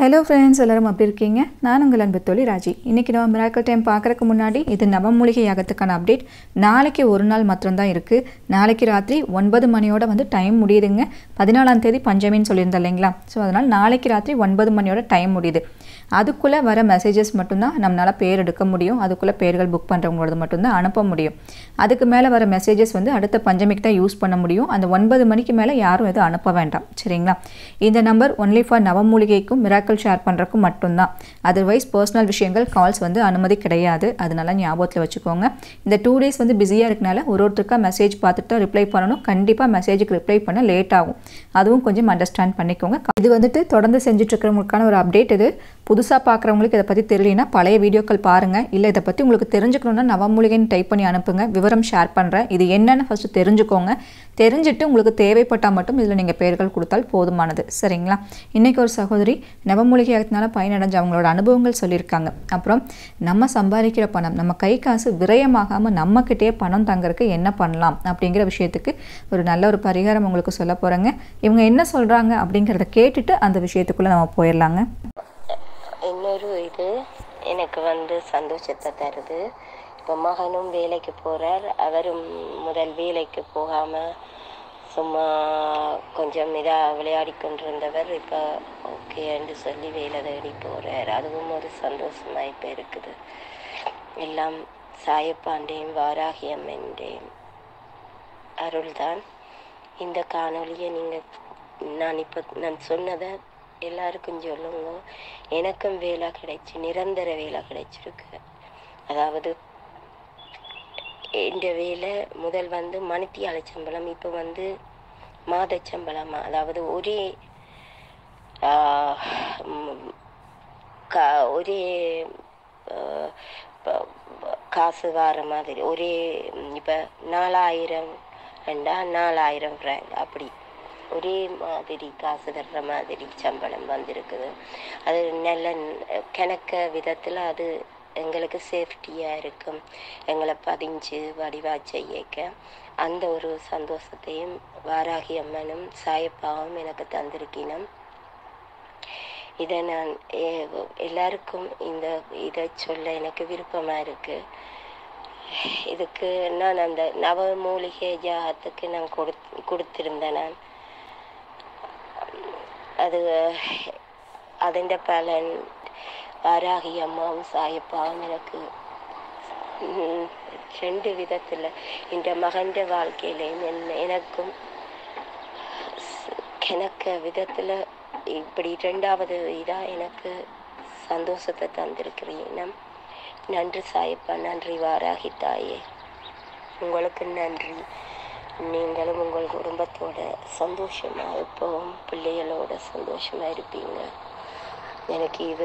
hello friends எல்லாரும் அப்படி இருக்கீங்க நான் உங்கள் அன்பு தோழி ராஜி இன்றைக்கி நம்ம மிராக்கல் டைம் பார்க்குறக்கு முன்னாடி இது நவமூலிகை யாகத்துக்கான அப்டேட் நாளைக்கு ஒரு நாள் மாத்திரம்தான் இருக்குது நாளைக்கு ராத்திரி ஒன்பது மணியோட வந்து டைம் முடியுதுங்க பதினாலாம் தேதி பஞ்சமின்னு சொல்லியிருந்தேன் இல்லைங்களா ஸோ அதனால் நாளைக்கு ராத்திரி ஒன்பது மணியோட டைம் முடியுது அதுக்குள்ளே வர மெசேஜஸ் மட்டும்தான் நம்மளால் பேர் எடுக்க முடியும் அதுக்குள்ளே பேர்கள் புக் பண்ணுறவங்களோட மட்டும்தான் அனுப்ப முடியும் அதுக்கு மேலே வர மெசேஜஸ் வந்து அடுத்த பஞ்சமிக்கு தான் யூஸ் பண்ண முடியும் அந்த ஒன்பது மணிக்கு மேலே யாரும் எதுவும் அனுப்ப வேண்டாம் சரிங்களா இந்த நம்பர் ஒன்லி ஃபார் நவமூலிகைக்கும் மிராக்கள் ஷேர் பண்ணுறக்கும் மட்டும்தான் அதர்வைஸ் பர்சனல் விஷயங்கள் கால்ஸ் வந்து அனுமதி கிடையாது அதனால ஞாபகத்தில் வச்சுக்கோங்க இந்த டூ டேஸ் வந்து பிஸியாக இருக்கனால ஒரு ஒருத்தருக்கா மெசேஜ் பார்த்துட்டு ரிப்ளை பண்ணணும் கண்டிப்பாக மெசேஜுக்கு ரிப்ளை பண்ண லேட் ஆகும் அதுவும் கொஞ்சம் அண்டர்ஸ்டாண்ட் பண்ணிக்கோங்க இது வந்துட்டு தொடர்ந்து செஞ்சுட்டு இருக்கிறவங்களுக்கான ஒரு அப்டேட் இது புதுசாக பார்க்குறவங்களுக்கு இதை பற்றி தெரியலனா பழைய வீடியோக்கள் பாருங்கள் இல்லை இதை பற்றி உங்களுக்கு தெரிஞ்சுக்கணுன்னா நவமூலிகைன்னு டைப் பண்ணி அனுப்புங்க விவரம் ஷேர் பண்ணுறேன் இது என்னென்னு ஃபஸ்ட்டு தெரிஞ்சுக்கோங்க தெரிஞ்சுட்டு உங்களுக்கு தேவைப்பட்டால் மட்டும் இதில் நீங்கள் பெயர்கள் கொடுத்தால் போதுமானது சரிங்களா இன்றைக்கி ஒரு சகோதரி நவமூலிகை ஆகத்தினால பயனடைஞ்ச அவங்களோட அனுபவங்கள் சொல்லியிருக்காங்க அப்புறம் நம்ம சம்பாதிக்கிற பணம் நம்ம கை காசு விரயமாகாமல் நம்மக்கிட்டே பணம் தங்கறதுக்கு என்ன பண்ணலாம் அப்படிங்கிற விஷயத்துக்கு ஒரு நல்ல ஒரு பரிகாரம் உங்களுக்கு சொல்ல போகிறேங்க இவங்க என்ன சொல்கிறாங்க அப்படிங்கிறத கேட்டுட்டு அந்த விஷயத்துக்குள்ளே நம்ம போயிடலாங்க இன்னொரு இது எனக்கு வந்து சந்தோஷத்தை தருது இப்போ மகனும் வேலைக்கு போகிறார் அவரும் முதல் வேலைக்கு போகாமல் சும்மா கொஞ்சம் இதாக விளையாடி கொண்டிருந்தவர் இப்போ ஓகேன்னு சொல்லி வேலை தேடி போகிறார் அதுவும் ஒரு சந்தோஷமாக இப்போ இருக்குது எல்லாம் சாயப்பாண்டேயும் வாராகி அம்மன்டேயும் அருள்தான் இந்த காணொளியை நீங்கள் நான் இப்போ நான் சொன்னதை எல்லாருக்கும் சொல்லுங்க எனக்கும் வேலை கிடைச்சி நிரந்தர வேலை கிடைச்சிருக்கு அதாவது இந்த வேலை முதல் வந்து மணித்தியால சம்பளம் இப்போ வந்து மாத சம்பளமா அதாவது ஒரே ஆஹ், ம், கா- ஒரே ஆஹ், ப- ப- காசு வர மாதிரி ஒரே இப்போ நாலாயிரம் ரெண்டா நாலாயிரம் ஃப்ராங்க் அப்படி ஒரே மாதிரி காசு தர்ற மாதிரி சம்பளம் வந்திருக்குது அது நல்ல ந- கணக்க விதத்தில் அது எங்களுக்கு சேஃப்டியாக இருக்கும் எங்களை பதிஞ்சு வடிவா செய்யக்க அந்த ஒரு சந்தோஷத்தையும் வாராகி அம்மனும் சாயப்பாவும் எனக்கு தந்திருக்கினம் இதை நான் எ- எல்லாருக்கும் இந்த இதை சொல்ல எனக்கு விருப்பமாக இருக்குது இதுக்கு நான் அந்த நவமூலிகை ஜாகத்துக்கு நான் கொடு கொடுத்திருந்தேன் நான் அது അതിൻ്റെ പലൻ വാരാഹി അമ്മാവും സായപ്പാവും എനിക്ക് ഉം, രണ്ട് വിധത്തിൽ എൻ്റെ മകൻ്റെ வாழ்க்கையிலையும் എൻ- எனக்கும் ஸ்- கணக்க விதத்தில் இப்படி ரெண்டாவது இதாக எனக்கு சந்தோஷத்தை தந்திருக்கிறீங்க நன்றி சாயப்பா நன்றி வாராகி தாயே உங்களுக்கு நன்றி நீங்களும் உங்கள் குடும்பத்தோட சந்தோஷமா எப்பவும் பிள்ளைகளோட சந்தோஷமா இருப்பீங்க எனக்கு இது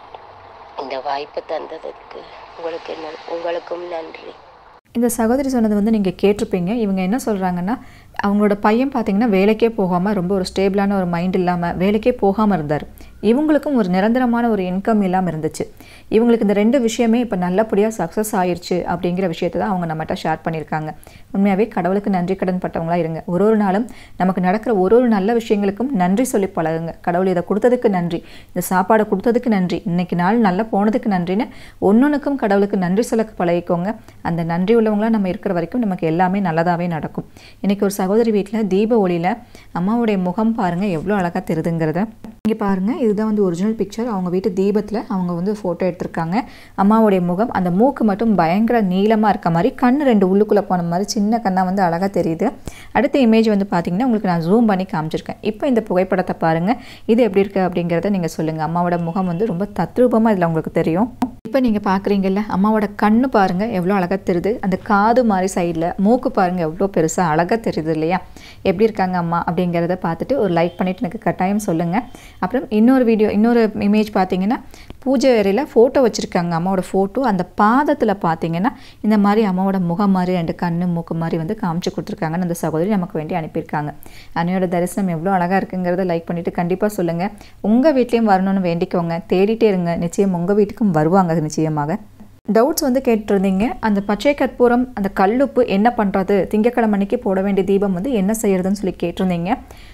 இந்த வாய்ப்பு தந்ததுக்கு உங்களுக்கு நன்- உங்களுக்கும் நன்றி இந்த சகோதரி சொன்னது வந்து நீங்கள் கேட்டிருப்பீங்க இவங்க என்ன சொல்கிறாங்கன்னா அவங்களோட பையன் பார்த்தீங்கன்னா வேலைக்கே போகாமல் ரொம்ப ஒரு ஸ்டேபிளான ஒரு மைண்ட் இல்லாமல் வேலைக்கே போகாமல் இருந்தார் இவங்களுக்கும் ஒரு நிரந்தரமான ஒரு இன்கம் இல்லாமல் இருந்துச்சு இவங்களுக்கு இந்த ரெண்டு விஷயமே இப்போ நல்லபடியாக சக்ஸஸ் ஆயிருச்சு அப்படிங்கிற விஷயத்தை தான் அவங்க நம்மகிட்ட ஷேர் பண்ணியிருக்காங்க உண்மையாகவே கடவுளுக்கு நன்றி கடன் பட்டவங்களா இருங்க ஒரு ஒரு நாளும் நமக்கு நடக்கிற ஒரு ஒரு நல்ல விஷயங்களுக்கும் நன்றி சொல்லி பழகுங்க கடவுள் இதை கொடுத்ததுக்கு நன்றி இந்த சாப்பாடை கொடுத்ததுக்கு நன்றி இன்னைக்கு நாள் நல்லா போனதுக்கு நன்றின்னு ஒன்னொன்றுக்கும் கடவுளுக்கு நன்றி சொல்ல பழகிக்கோங்க அந்த நன்றி உள்ளவங்களா நம்ம இருக்கிற வரைக்கும் நமக்கு எல்லாமே நல்லதாகவே நடக்கும் இன்னைக்கு ஒரு சகோதரி வீட்டில் தீப ஒளியில் அம்மாவுடைய முகம் பாருங்கள் எவ்வளோ அழகாக தெரியுதுங்கிறத இங்கே பாருங்கள் இதுதான் வந்து ஒரிஜினல் பிக்சர் அவங்க வீட்டு தீபத்தில் அவங்க வந்து ஃபோட்டோ எடுத்திருக்காங்க அம்மாவுடைய முகம் அந்த மூக்கு மட்டும் பயங்கர நீளமாக இருக்க மாதிரி கண் ரெண்டு உள்ளுக்குள்ளே போன மாதிரி சின்ன கண்ணாக வந்து அழகாக தெரியுது அடுத்த இமேஜ் வந்து பார்த்தீங்கன்னா உங்களுக்கு நான் ஜூம் பண்ணி காமிச்சிருக்கேன் இப்போ இந்த புகைப்படத்தை பாருங்கள் இது எப்படி இருக்குது அப்படிங்கிறத நீங்கள் சொல்லுங்கள் அம்மாவோட முகம் வந்து ரொம்ப தத்ரூபமாக இதில் உங்களுக்கு தெரியும் இப்போ நீங்கள் பார்க்குறீங்கல்ல அம்மாவோட கண்ணு பாருங்கள் எவ்வளோ அழகாக தெரியுது அந்த காது மாதிரி சைடில் மூக்கு பாருங்கள் எவ்வளோ பெருசாக அழகாக தெரியுது இல்லையா எப்படி இருக்காங்க அம்மா அப்படிங்கிறத பார்த்துட்டு ஒரு லைக் பண்ணிவிட்டு எனக்கு கட்டாயம் சொல்லுங்கள் அப்புறம் இன்னொரு வீடியோ இன்னொரு இமேஜ் பார்த்தீங்கன்னா பூஜை அறையில் ஃபோட்டோ வச்சுருக்காங்க அம்மாவோட ஃபோட்டோ அந்த பாதத்தில் பார்த்தீங்கன்னா இந்த மாதிரி அம்மாவோட முகம் மாதிரி ரெண்டு கண்ணு மூக்கு மாதிரி வந்து காமிச்சு கொடுத்துருக்காங்கன்னு அந்த சகோதரி நமக்கு வேண்டி அனுப்பியிருக்காங்க அன்னையோட தரிசனம் எவ்வளோ அழகாக இருக்குங்கிறத லைக் பண்ணிவிட்டு கண்டிப்பாக சொல்லுங்கள் உங்கள் வீட்லேயும் வரணும்னு வேண்டிக்கோங்க தேடிட்டே இருங்க நிச்சயம் உங்கள் வீட்டுக்கும் வருவாங்க நிச்சயமாக டவுட்ஸ் வந்து கேட்டிருந்தீங்க அந்த பச்சை கற்பூரம் அந்த கல்லுப்பு என்ன பண்ணுறது திங்கக்கிழமை அன்னைக்கு போட வேண்டிய தீபம் வந்து என்ன செய்யறதுன்னு சொல்லி கேட்டிருந்தீங்க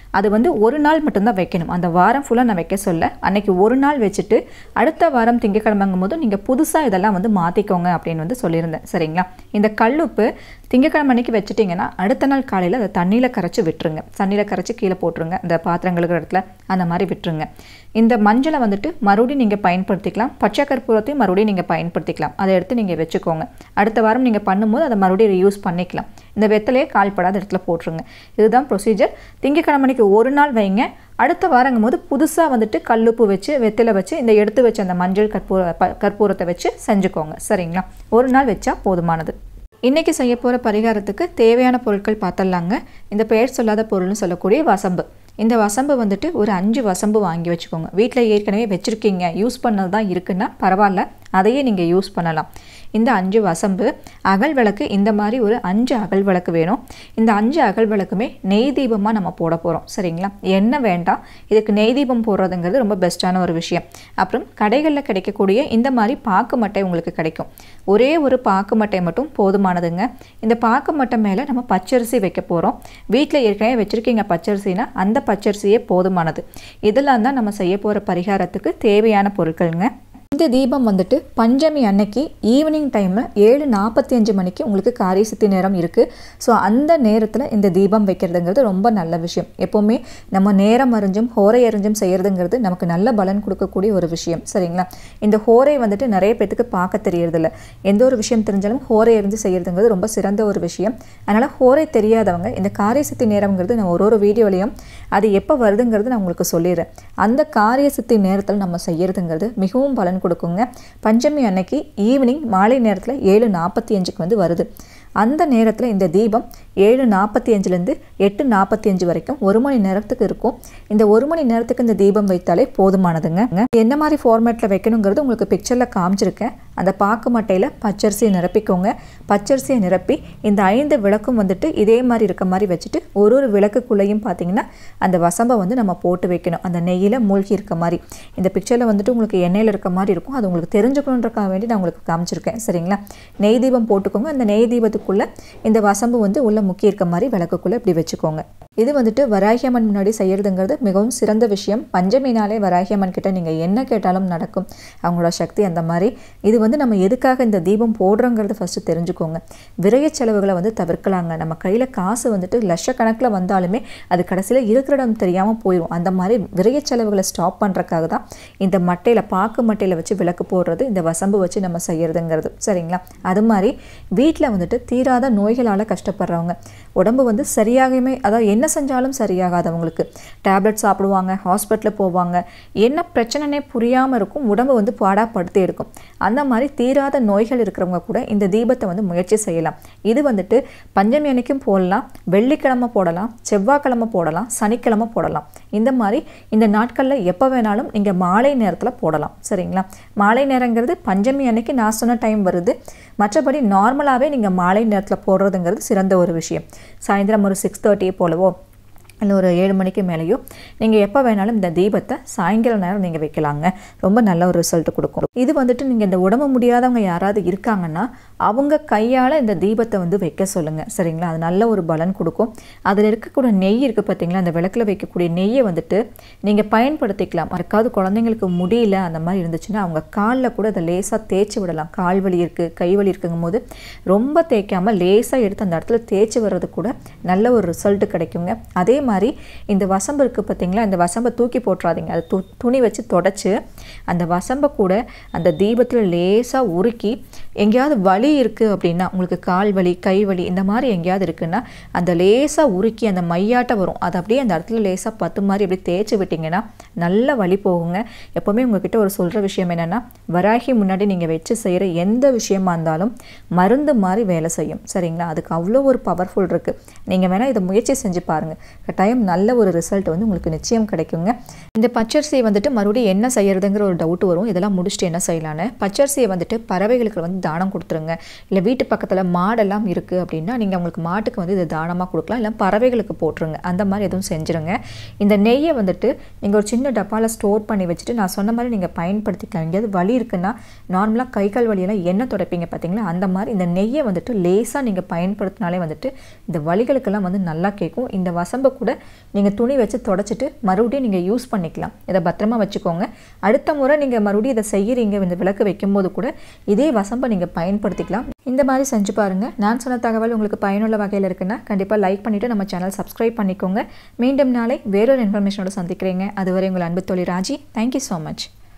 அது வந்து ஒரு நாள் மட்டும்தான் வைக்கணும் அந்த வாரம் ஃபுல்லாக நான் வைக்க சொல்ல அன்னைக்கு ஒரு நாள் வச்சுட்டு அடுத்த வாரம் திங்கக்கிழமைங்கும் போது நீங்கள் புதுசாக இதெல்லாம் வந்து மாற்றிக்கோங்க அப்படின்னு வந்து சொல்லியிருந்தேன் சரிங்களா இந்த கல்லுப்பு திங்கக்கிழமை அன்னைக்கு வச்சுட்டிங்கன்னா அடுத்த நாள் காலையில் அதை தண்ணியில் கரைச்சி விட்டுருங்க தண்ணியில் கரைச்சி கீழே போட்டுருங்க இந்த பாத்திரம் கழுகுற இடத்துல அந்த மாதிரி விட்டுருங்க இந்த மஞ்சளை வந்துட்டு மறுபடியும் நீங்கள் பயன்படுத்திக்கலாம் பச்சை கற்பூரத்தையும் மறுபடியும் நீங்கள் பயன்படுத்திக்கலாம் அதை எடுத்து நீங்கள் வச்சுக்கோங்க அடுத்த வாரம் நீங்கள் பண்ணும்போது அதை மறுபடியும் யூஸ் பண்ணிக்கலாம் இந்த வெத்தலையே கால்படாத இடத்துல போட்டுருங்க இதுதான் ப்ரொசீஜர் திங்கக்கிழமைக்கு ஒரு நாள் வைங்க அடுத்த வாரங்கும் போது புதுசாக வந்துட்டு கல்லுப்பு வச்சு வெத்தில வச்சு இந்த எடுத்து வச்ச அந்த மஞ்சள் கற்பூர ப- கற்பூரத்தை வச்சு செஞ்சுக்கோங்க சரிங்களா ஒரு நாள் வச்சா போதுமானது இன்றைக்கி செய்ய போகிற பரிகாரத்துக்கு தேவையான பொருட்கள் பார்த்தலாங்க இந்த பெயர் சொல்லாத பொருள்னு சொல்லக்கூடிய வசம்பு இந்த வசம்பு வந்துட்டு ஒரு அஞ்சு வசம்பு வாங்கி வச்சுக்கோங்க வீட்டில் ஏற்கனவே வச்சுருக்கீங்க யூஸ் பண்ணது தான் இருக்குன்னா பரவாயில்ல அதையே நீங்கள் யூஸ் பண்ணலாம் இந்த அஞ்சு வசம்பு அகல் விளக்கு இந்த மாதிரி ஒரு அஞ்சு அகல் விளக்கு வேணும் இந்த அஞ்சு அகல் விளக்குமே நெய் தீபமாக நம்ம போட போகிறோம் சரிங்களா எண்ணெய் வேண்டாம் இதுக்கு நெய் தீபம் போடுறதுங்கிறது ரொம்ப பெஸ்ட்டான ஒரு விஷயம் அப்புறம் கடைகளில் கிடைக்கக்கூடிய இந்த மாதிரி பாக்கு மட்டை உங்களுக்கு கிடைக்கும் ஒரே ஒரு பாக்கு மட்டை மட்டும் போதுமானதுங்க இந்த பாக்கு மட்டை மேலே நம்ம பச்சரிசி வைக்க போகிறோம் வீட்டில் ஏற்கனவே வச்சுருக்கீங்க பச்சரிசினா அந்த பச்சரிசியே போதுமானது இதெல்லாம் தான் நம்ம செய்ய போகிற பரிகாரத்துக்கு தேவையான பொருட்கள்ங்க இந்த தீபம் வந்துட்டு பஞ்சமி அன்னைக்கு ஈவினிங் டைமில் ஏழு நாற்பத்தி அஞ்சு மணிக்கு உங்களுக்கு காரிய சித்தி நேரம் இருக்குது ஸோ அந்த நேரத்தில் இந்த தீபம் வைக்கிறதுங்கிறது ரொம்ப நல்ல விஷயம் எப்போவுமே நம்ம நேரம் அறிஞ்சும் ஹோரை அறிஞ்சும் செய்கிறதுங்கிறது நமக்கு நல்ல பலன் கொடுக்கக்கூடிய ஒரு விஷயம் சரிங்களா இந்த ஹோரை வந்துட்டு நிறைய பேத்துக்கு பார்க்க தெரியறதில்ல எந்த ஒரு விஷயம் தெரிஞ்சாலும் ஹோரை அறிஞ்சு செய்கிறதுங்கிறது ரொம்ப சிறந்த ஒரு விஷயம் அதனால் ஹோரை தெரியாதவங்க இந்த காரிய சித்தி நேரம்ங்கிறது நான் ஒரு ஒரு வீடியோலையும் அது எப்போ வருதுங்கிறது நான் உங்களுக்கு சொல்லிடுறேன் அந்த காரிய சித்தி நேரத்தில் நம்ம செய்யறதுங்கிறது மிகவும் பலன் கொடுக்குங்க பஞ்சமி அன்னைக்கு ஈவினிங் மாலை நேரத்தில் ஏழு நாற்பத்தி அஞ்சுக்கு வந்து வருது அந்த நேரத்தில் இந்த தீபம் ஏழு நாற்பத்தி அஞ்சுலேருந்து எட்டு நாற்பத்தி அஞ்சு வரைக்கும் ஒரு மணி நேரத்துக்கு இருக்கும் இந்த ஒரு மணி நேரத்துக்கு இந்த தீபம் வைத்தாலே போதுமானதுங்க என்ன மாதிரி ஃபார்மேட்டில் வைக்கணுங்கிறது உங்களுக்கு பிக்சரில் காமிச்சிருக்கேன் அந்த பாக்கு மட்டையில் பச்சரிசியை நிரப்பிக்கோங்க பச்சரிசியை நிரப்பி இந்த ஐந்து விளக்கும் வந்துட்டு இதே மாதிரி இருக்க மாதிரி வச்சுட்டு ஒரு ஒரு விளக்குக்குள்ளேயும் பார்த்தீங்கன்னா அந்த வசம்பை வந்து நம்ம போட்டு வைக்கணும் அந்த நெய்யில் மூழ்கி இருக்க மாதிரி இந்த பிக்சரில் வந்துட்டு உங்களுக்கு எண்ணெயில் இருக்க மாதிரி இருக்கும் அது உங்களுக்கு தெரிஞ்சுக்கணுன்றக்காக வேண்டி நான் உங்களுக்கு காமிச்சிருக்கேன் சரிங்களா நெய் தீபம் போட்டுக்கோங்க அந்த நெய் தீபத்துக்குள்ளே இந்த வசம்பு வந்து உள்ள முக்கி இருக்க மாதிரி விளக்குக்குள்ளே இப்படி வச்சுக்கோங்க இது வந்துட்டு வராகியம்மன் முன்னாடி செய்யறதுங்கிறது மிகவும் சிறந்த விஷயம் பஞ்சமினாலே வராகியம்மன் கிட்ட நீங்கள் என்ன கேட்டாலும் நடக்கும் அவங்களோட சக்தி அந்த மாதிரி இது வந்து நம்ம எதுக்காக இந்த தீபம் போடுறோங்கிறது ஃபஸ்ட்டு தெரிஞ்சுக்கோங்க விரைய செலவுகளை வந்து தவிர்க்கலாங்க நம்ம கையில் காசு வந்துட்டு லட்சக்கணக்கில் வந்தாலுமே அது கடைசியில் இருக்கிற இடம் தெரியாமல் போயிடும் அந்த மாதிரி விரைய செலவுகளை ஸ்டாப் பண்ணுறக்காக தான் இந்த மட்டையில் பாக்கு மட்டையில் வச்சு விளக்கு போடுறது இந்த வசம்பு வச்சு நம்ம செய்யறதுங்கிறது சரிங்களா அது மாதிரி வீட்டில் வந்துட்டு தீராத நோய்களால் கஷ்டப்படுறவங்க உடம்பு வந்து சரியாகவே அதாவது என்ன செஞ்சாலும் சரியாகாது அவங்களுக்கு டேப்லெட் சாப்பிடுவாங்க ஹாஸ்பிட்டலில் போவாங்க என்ன பிரச்சனைனே புரியாமல் இருக்கும் உடம்பு வந்து பாடாப்படுத்தி இருக்கும் அந்த மாதிரி தீராத நோய்கள் இருக்கிறவங்க கூட இந்த தீபத்தை வந்து முயற்சி செய்யலாம் இது வந்துட்டு பஞ்சமி அன்னைக்கும் போடலாம் வெள்ளிக்கிழமை போடலாம் செவ்வாய்க்கிழமை போடலாம் சனிக்கிழமை போடலாம் இந்த மாதிரி இந்த நாட்களில் எப்போ வேணாலும் நீங்கள் மாலை நேரத்தில் போடலாம் சரிங்களா மாலை நேரங்கிறது பஞ்சமி அன்னைக்கு நான் சொன்ன டைம் வருது மற்றபடி நார்மலாகவே நீங்கள் மாலை நேரத்தில் போடுறதுங்கிறது சிறந்த ஒரு விஷயம் சாயந்தரம் ஒரு சிக்ஸ் தேர்ட்டி போலவோ இல்லை ஒரு ஏழு மணிக்கு மேலேயோ நீங்கள் எப்போ வேணாலும் இந்த தீபத்தை சாயங்கால நேரம் நீங்கள் வைக்கலாங்க ரொம்ப நல்ல ஒரு ரிசல்ட் கொடுக்கும் இது வந்துட்டு நீங்கள் இந்த உடம்பு முடியாதவங்க யாராவது இருக்காங்கன்னா அவங்க கையால் இந்த தீபத்தை வந்து வைக்க சொல்லுங்கள் சரிங்களா அது நல்ல ஒரு பலன் கொடுக்கும் அதில் இருக்கக்கூடிய நெய் இருக்குது பார்த்தீங்களா அந்த விளக்கில் வைக்கக்கூடிய நெய்யை வந்துட்டு நீங்கள் பயன்படுத்திக்கலாம் யாருக்காவது குழந்தைங்களுக்கு முடியல அந்த மாதிரி இருந்துச்சுன்னா அவங்க காலில் கூட அதை லேசாக தேய்ச்சி விடலாம் கால் வலி இருக்குது கை வலி இருக்குங்கும் போது ரொம்ப தேய்க்காமல் லேசாக எடுத்து அந்த இடத்துல தேய்ச்சி வர்றது கூட நல்ல ஒரு ரிசல்ட் கிடைக்குங்க அதே மாதிரி இந்த வசம்பு இருக்குது பார்த்தீங்களா இந்த வசம்பை தூக்கி போட்டுறாதீங்க அது து துணி வச்சு தொடச்சி அந்த வசம்பை கூட அந்த தீபத்தில் லேசாக உருக்கி எங்கேயாவது வலி இருக்குது அப்படின்னா உங்களுக்கு கால் வலி கை வலி இந்த மாதிரி எங்கேயாவது இருக்குன்னா அந்த லேசாக உருக்கி அந்த மையாட்ட வரும் அது அப்படியே அந்த இடத்துல லேசாக பத்து மாதிரி அப்படியே தேய்ச்சி விட்டிங்கன்னா நல்ல வலி போகுங்க எப்போவுமே உங்ககிட்ட ஒரு சொல்கிற விஷயம் என்னென்னா வராகி முன்னாடி நீங்கள் வச்சு செய்கிற எந்த விஷயமா இருந்தாலும் மருந்து மாதிரி வேலை செய்யும் சரிங்களா அதுக்கு அவ்வளோ ஒரு பவர்ஃபுல் இருக்குது நீங்கள் வேணால் இதை முயற்சி செஞ்சு பாருங்கள் கட்டாயம் நல்ல ஒரு ரிசல்ட் வந்து உங்களுக்கு நிச்சயம் கிடைக்குங்க இந்த பச்சரிசியை வந்துட்டு மறுபடியும் என்ன செய்யறதுங்கிற ஒரு டவுட் வரும் இதெல்லாம் முடிச்சுட்டு என்ன செய்யலான்னு பச்சரிசியை வந்துட்டு பறவைகளுக்கு வந்து தானம் கொடுத்துருங்க இல்லை வீட்டு பக்கத்தில் மாடெல்லாம் இருக்குது அப்படின்னா நீங்கள் அவங்களுக்கு மாட்டுக்கு வந்து இதை தானமாக கொடுக்கலாம் இல்லை பறவைகளுக்கு போட்டுருங்க அந்த மாதிரி எதுவும் செஞ்சுருங்க இந்த நெய்யை வந்துட்டு நீங்கள் ஒரு சின்ன டப்பாவில் ஸ்டோர் பண்ணி வச்சுட்டு நான் சொன்ன மாதிரி நீங்கள் பயன்படுத்திக்கலாம் எங்கேயாவது வலி இருக்குன்னா நார்மலாக கை கால் வலியெல்லாம் எண்ணெய் துடைப்பீங்க பார்த்தீங்களா அந்த மாதிரி இந்த நெய்யை வந்துட்டு லேசாக நீங்கள் பயன்படுத்தினாலே வந்துட்டு இந்த வலிகளுக்கெல்லாம் வந்து நல்லா கேட்கும் இந்த வசம்பை கூட கூட நீங்கள் துணி வச்சு தொடச்சிட்டு மறுபடியும் நீங்கள் யூஸ் பண்ணிக்கலாம் இதை பத்திரமா வச்சுக்கோங்க அடுத்த முறை நீங்கள் மறுபடியும் இதை செய்கிறீங்க இந்த விளக்கு வைக்கும்போது கூட இதே வசம்பை நீங்கள் பயன்படுத்திக்கலாம் இந்த மாதிரி செஞ்சு பாருங்கள் நான் சொன்ன தகவல் உங்களுக்கு பயனுள்ள வகையில் இருக்குன்னா கண்டிப்பாக லைக் பண்ணிவிட்டு நம்ம சேனல் சப்ஸ்கிரைப் பண்ணிக்கோங்க மீண்டும் நாளை வேறொரு இன்ஃபர்மேஷனோட சந்திக்கிறீங்க அதுவரை உங்கள் அன்பு தோழி ராஜி தேங்க்யூ ஸோ மச்